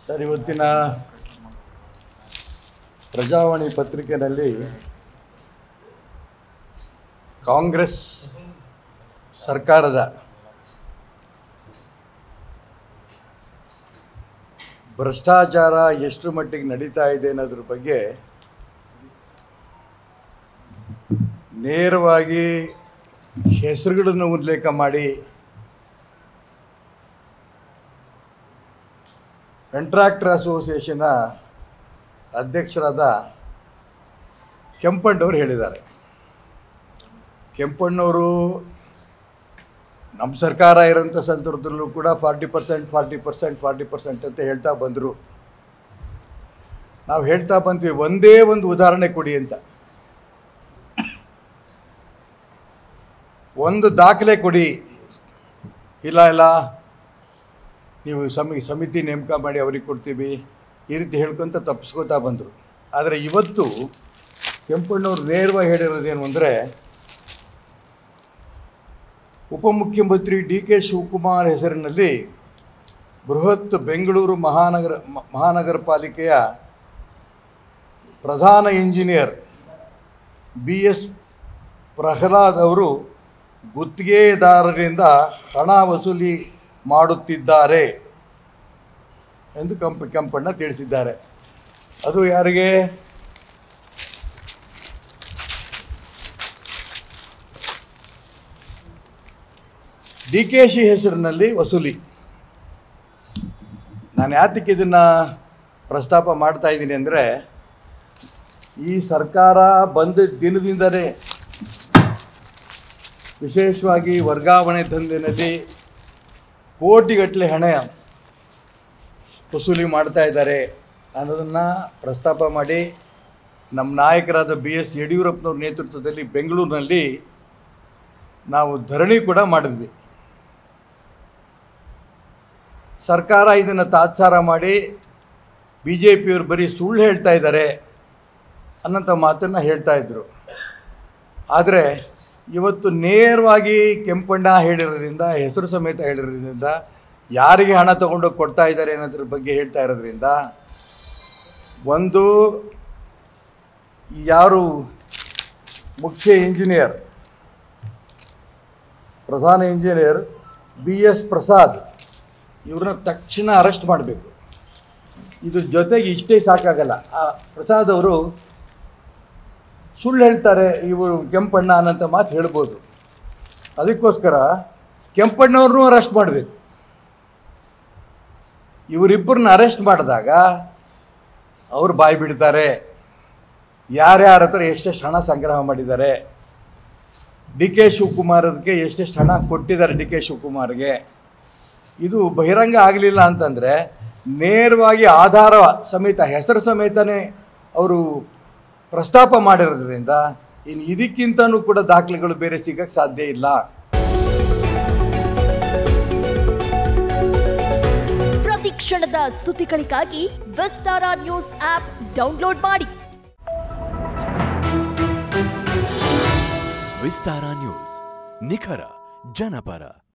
sir ಇವತ್ತಿನ ಪ್ರಜಾವಾಣಿ ಪತ್ರಿಕೆಯಲ್ಲಿ ಕಾಂಗ್ರೆಸ್ ಸರ್ಕಾರದ ಭ್ರಷ್ಟಾಚಾರ ಎಷ್ಟು ಮಟ್ಟಿಗೆ ನಡೀತಾ ಇದೆ ಅನ್ನೋದ್ರ ಬಗ್ಗೆ ನೇರವಾಗಿ ಹೆಸರುಗಳನ್ನು ಉಲ್ಲೇಖ ಮಾಡಿ ಕಾಂಟ್ರಾಕ್ಟರ್ ಅಸೋಸಿಯೇಷನ್ನ ಅಧ್ಯಕ್ಷರಾದ ಕೆಂಪಣ್ಣವ್ರು ಹೇಳಿದ್ದಾರೆ ಕೆಂಪಣ್ಣವರು ನಮ್ಮ ಸರ್ಕಾರ ಇರೋಂಥ ಸಂದರ್ಭದಲ್ಲೂ ಕೂಡ forty percent forty percent forty percent ಅಂತ ಹೇಳ್ತಾ ಬಂದರು ನಾವು ಹೇಳ್ತಾ ಬಂದ್ವಿ ಒಂದೇ ಒಂದು ಉದಾಹರಣೆ ಕೊಡಿ ಅಂತ ಒಂದು ದಾಖಲೆ ಕೊಡಿ ಇಲ್ಲ ಇಲ್ಲ ನೀವು ಸಮಿ ಸಮಿತಿ ನೇಮಕ ಮಾಡಿ ಅವ್ರಿಗೆ ಕೊಡ್ತೀವಿ ಈ ರೀತಿ ಹೇಳ್ಕೊಂತ ತಪ್ಪಿಸ್ಕೋತಾ ಬಂದರು ಆದರೆ ಇವತ್ತು ಕೆಂಪಣ್ಣವ್ರು ನೇರವಾಗಿ ಹೇಳಿರೋದೇನು ಅಂದರೆ ಉಪಮುಖ್ಯಮಂತ್ರಿ ಡಿ ಕೆ ಶಿವಕುಮಾರ್ ಹೆಸರಿನಲ್ಲಿ ಬೃಹತ್ ಬೆಂಗಳೂರು ಮಹಾನಗರ ಮ- ಮಹಾನಗರ ಪಾಲಿಕೆಯ ಪ್ರಧಾನ ಇಂಜಿನಿಯರ್ ಬಿ ಎಸ್ ಪ್ರಹ್ಲಾದ್ ಅವರು ಗುತ್ತಿಗೆದಾರರಿಂದ ಹಣ ವಸೂಲಿ ಮಾಡುತ್ತಿದ್ದಾರೆ ಎಂದು ಕಂಪ ಕೆಂಪಣ್ಣ ತಿಳಿಸಿದ್ದಾರೆ ಅದು ಯಾರಿಗೆ ಡಿ ಕೆ ಶಿ ಹೆಸರಿನಲ್ಲಿ ವಸೂಲಿ ನಾನು ಯಾತಕ್ಕೆ ಇದನ್ನು ಪ್ರಸ್ತಾಪ ಮಾಡ್ತಾ ಇದ್ದೀನಿ ಅಂದರೆ ಈ ಸರ್ಕಾರ ಬಂದ ದಿನದಿಂದಲೇ ವಿಶೇಷವಾಗಿ ವರ್ಗಾವಣೆ ದಂಧೆನಲ್ಲಿ ಕೋಟಿಗಟ್ಟಲೆ ಹಣ ವಸೂಲಿ ಮಾಡ್ತಾ ಇದ್ದಾರೆ ಅನ್ನೋದನ್ನು ಪ್ರಸ್ತಾಪ ಮಾಡಿ ನಮ್ಮ ನಾಯಕರಾದ ಬಿ ಎಸ್ ಯಡಿಯೂರಪ್ಪನವ್ರ ನೇತೃತ್ವದಲ್ಲಿ ಬೆಂಗಳೂರಿನಲ್ಲಿ ನಾವು ಧರಣಿ ಕೂಡ ಮಾಡಿದ್ವಿ ಸರ್ಕಾರ ಇದನ್ನು ತಾತ್ಸಾರ ಮಾಡಿ ಬಿ ಜೆ ಪಿಯವರು ಬರೀ ಸುಳ್ಳು ಹೇಳ್ತಾ ಇದ್ದಾರೆ ಅನ್ನೋಂಥ ಮಾತನ್ನು ಹೇಳ್ತಾ ಇದ್ದರು ಆದರೆ ಇವತ್ತು ನೇರವಾಗಿ ಕೆಂಪಣ್ಣ ಹೇಳಿರೋದ್ರಿಂದ ಹೆಸರು ಸಮೇತ ಹೇಳಿರೋದ್ರಿಂದ ಯಾರಿಗೆ ಹಣ ತೊಗೊಂಡೋಗಿ ಕೊಡ್ತಾ ಇದ್ದಾರೆ ಅನ್ನೋದ್ರ ಬಗ್ಗೆ ಹೇಳ್ತಾ ಇರೋದ್ರಿಂದ ಒಂದು ಯಾರು ಮುಖ್ಯ ಇಂಜಿನಿಯರ್ ಪ್ರಧಾನ ಇಂಜಿನಿಯರ್ ಬಿ ಎಸ್ ಪ್ರಸಾದ್ ಇವ್ರನ್ನ ತಕ್ಷಣ ಅರೆಸ್ಟ್ ಮಾಡಬೇಕು ಇದ್ರ ಜೊತೆಗೆ ಇಷ್ಟೇ ಸಾಕಾಗಲ್ಲ ಆ ಪ್ರಸಾದ್ ಅವರು ಸುಳ್ಳು ಹೇಳ್ತಾರೆ ಇವರು ಕೆಂಪಣ್ಣ ಅನ್ನೋಂಥ ಮಾತು ಹೇಳ್ಬೋದು ಅದಕ್ಕೋಸ್ಕರ ಕೆಂಪಣ್ಣವ್ರನ್ನೂ ಅರೆಸ್ಟ್ ಮಾಡಬೇಕು ಇವರಿಬ್ಬರನ್ನ ಅರೆಸ್ಟ್ ಮಾಡಿದಾಗ ಅವ್ರು ಬಾಯಿ ಬಿಡ್ತಾರೆ ಯಾರ್ಯಾರ ಹತ್ರ ಎಷ್ಟೆಷ್ಟು ಹಣ ಸಂಗ್ರಹ ಮಾಡಿದ್ದಾರೆ ಡಿ ಕೆ ಶಿವಕುಮಾರದಕ್ಕೆ ಎಷ್ಟೆಷ್ಟು ಹಣ ಕೊಟ್ಟಿದ್ದಾರೆ ಡಿ ಕೆ ಶಿವಕುಮಾರ್ಗೆ ಇದು ಬಹಿರಂಗ ಆಗಲಿಲ್ಲ ಅಂತಂದರೆ ನೇರವಾಗಿ ಆಧಾರ ಸಮೇತ ಹೆಸರು ಸಮೇತನೇ ಅವರು ಪ್ರಸ್ತಾಪ ಮಾಡಿರೋದ್ರಿಂದ ಇನ್ನು ಇದಕ್ಕಿಂತನೂ ಕೂಡ ದಾಖಲೆಗಳು ಬೇರೆ ಸಿಗಕ್ಕೆ ಸಾಧ್ಯ ಇಲ್ಲ ಪ್ರತಿ ಕ್ಷಣದ ಸುದ್ದಿಗಳಿಗಾಗಿ ವಿಸ್ತಾರ ನ್ಯೂಸ್ ಆಪ್ ಡೌನ್ಲೋಡ್ ಮಾಡಿ ವಿಸ್ತಾರ ನ್ಯೂಸ್ ನಿಖರ ಜನಪರ